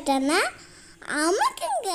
பட்டனை அமுக்குங்க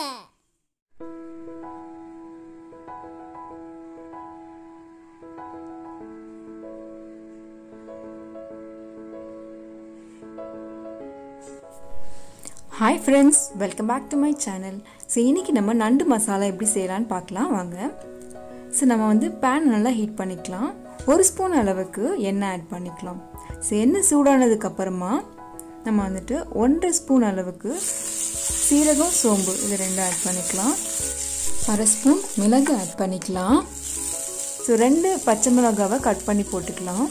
hi friends welcome back to my channel so இன்றைக்கி நம்ம நண்டு மசாலா எப்படி செய்யலான்னு பார்க்கலாம் வாங்க ஸோ நம்ம வந்து பேன் நல்லா ஹீட் பண்ணிக்கலாம் ஒரு ஸ்பூன் அளவுக்கு எண்ணெய் ஆட் பண்ணிக்கலாம் ஸோ எண்ணெய் சூடானதுக்கப்புறமா நம்ம வந்துட்டு ஒன்றரை ஸ்பூன் அளவுக்கு சீரகம் சோம்பு இது ரெண்டும் ஆட் பண்ணிக்கலாம் அரை ஸ்பூன் மிளகு ஆட் பண்ணிக்கலாம் ஸோ ரெண்டு பச்சை மிளகாவை கட் பண்ணி போட்டுக்கலாம்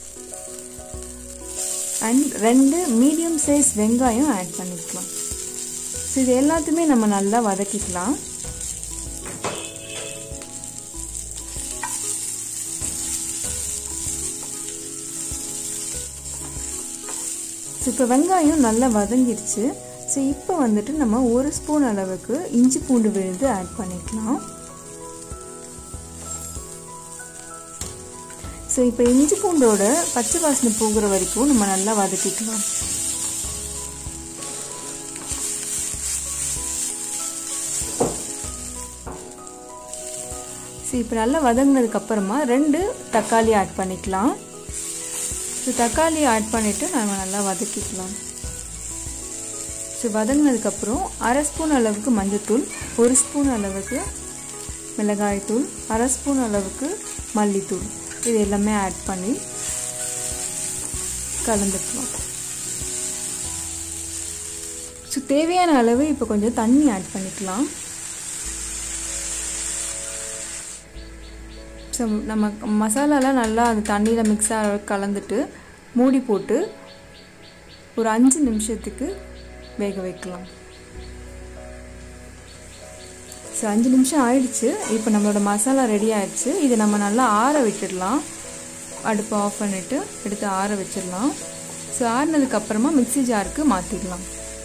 அண்ட் ரெண்டு மீடியம் சைஸ் வெங்காயம் ஆட் பண்ணிக்கலாம் ஸோ இது எல்லாத்தையுமே நம்ம நல்லா வதக்கிக்கலாம் ஸோ இப்போ வெங்காயம் நல்லா வதங்கிருச்சு ஸோ இப்போ வந்துட்டு நம்ம ஒரு ஸ்பூன் அளவுக்கு இஞ்சி பூண்டு விழுந்து ஆட் பண்ணிக்கலாம் ஸோ இப்போ இஞ்சி பூண்டோட பச்சை வாசனை போகிற வரைக்கும் நம்ம நல்லா வதக்கிக்கலாம் ஸோ இப்போ நல்லா வதங்கினதுக்கப்புறமா ரெண்டு தக்காளி ஆட் பண்ணிக்கலாம் ஸோ தக்காளி ஆட் பண்ணிவிட்டு நம்ம நல்லா வதக்கிக்கலாம் ஸோ வதங்கினதுக்கப்புறம் அரை ஸ்பூன் அளவுக்கு மஞ்சத்தூள் ஒரு ஸ்பூன் அளவுக்கு மிளகாய்த்தூள் அரை ஸ்பூன் அளவுக்கு மல்லித்தூள் இது எல்லாமே ஆட் பண்ணி கலந்துக்கலாம் ஸோ தேவையான அளவு இப்போ கொஞ்சம் தண்ணி ஆட் பண்ணிக்கலாம் ஸோ நம்ம மசாலாலாம் நல்லா அந்த தண்ணியில் மிக்ஸ் ஆக கலந்துட்டு மூடி போட்டு ஒரு அஞ்சு நிமிஷத்துக்கு வேக வைக்கலாம் ஸோ அஞ்சு நிமிஷம் ஆயிடுச்சு இப்போ நம்மளோட மசாலா ரெடி ஆயிடுச்சு இதை நம்ம நல்லா ஆற விட்டுடலாம் அடுப்பை ஆஃப் பண்ணிவிட்டு எடுத்து ஆற வச்சிடலாம் ஸோ ஆறினதுக்கப்புறமா மிக்சி ஜாருக்கு மாற்றிடலாம்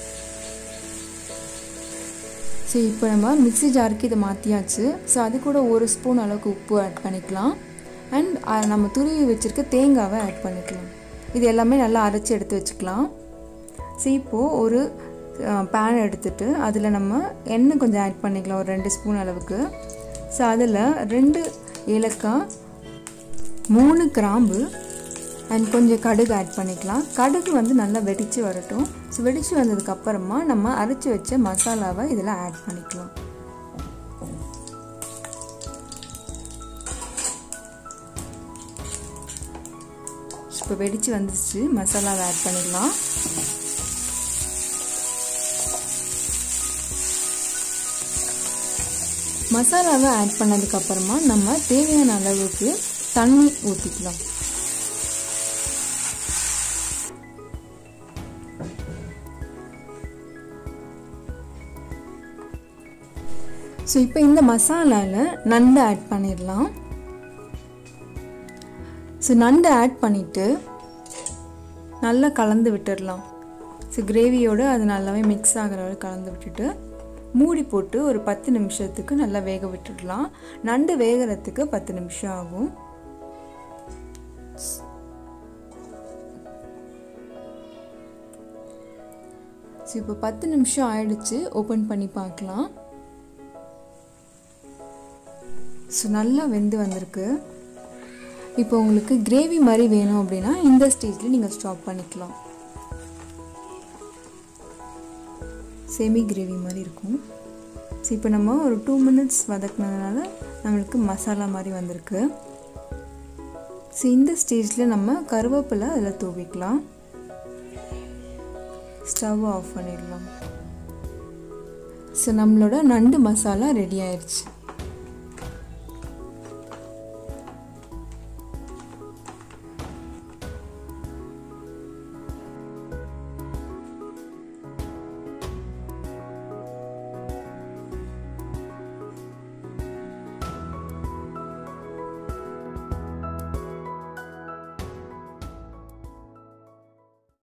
ஸோ இப்போ நம்ம மிக்சி ஜாருக்கு இதை மாற்றியாச்சு ஸோ அது கூட ஒரு ஸ்பூன் அளவுக்கு உப்பு ஆட் பண்ணிக்கலாம் அண்ட் நம்ம துருவி வச்சுருக்க தேங்காவை ஆட் பண்ணிக்கலாம் இது எல்லாமே நல்லா அரைச்சி எடுத்து வச்சுக்கலாம் ஸோ இப்போது ஒரு பேன் எடுத்துட்டு அதில் நம்ம எண்ணெய் கொஞ்சம் ஆட் பண்ணிக்கலாம் ஒரு ரெண்டு ஸ்பூன் அளவுக்கு ஸோ அதில் ரெண்டு ஏலக்காய் மூணு கிராம்பு அண்ட் கொஞ்சம் கடுகு ஆட் பண்ணிக்கலாம் கடுகு வந்து நல்லா வெடித்து வரட்டும் ஸோ வெடித்து வந்ததுக்கப்புறமா நம்ம அரைச்சி வச்ச மசாலாவை இதில் ஆட் பண்ணிக்கலாம் இப்போ வெடித்து வந்துச்சு மசாலாவை ஆட் பண்ணிடலாம் மசாலாவை ஆட் பண்ணதுக்கப்புறமா நம்ம தேவையான அளவுக்கு தண்ணி ஊற்றிக்கலாம் ஸோ இப்போ இந்த மசாலாவில் நண்டு ஆட் பண்ணிடலாம் ஸோ நண்டு ஆட் பண்ணிவிட்டு நல்லா கலந்து விட்டுடலாம் ஸோ கிரேவியோடு அது நல்லாவே மிக்ஸ் ஆகிற வரை கலந்து விட்டுட்டு மூடி போட்டு ஒரு பத்து நிமிஷத்துக்கு நல்லா வேக விட்டுடலாம் நண்டு வேகிறதுக்கு பத்து நிமிஷம் ஆகும் ஸோ இப்போ பத்து நிமிஷம் ஆயிடுச்சு ஓப்பன் பண்ணி பார்க்கலாம் ஸோ நல்லா வெந்து வந்திருக்கு இப்போ உங்களுக்கு கிரேவி மாதிரி வேணும் அப்படின்னா இந்த ஸ்டேஜில் நீங்கள் ஸ்டாப் பண்ணிக்கலாம் செமி கிரேவி மாதிரி இருக்கும் ஸோ இப்போ நம்ம ஒரு டூ மினிட்ஸ் வதக்குனதுனால நம்மளுக்கு மசாலா மாதிரி வந்திருக்கு ஸோ இந்த ஸ்டேஜில் நம்ம கருவேப்பிலை அதில் தூவிக்கலாம் ஸ்டவ் ஆஃப் பண்ணிடலாம் ஸோ நம்மளோட நண்டு மசாலா ரெடி ஆயிடுச்சு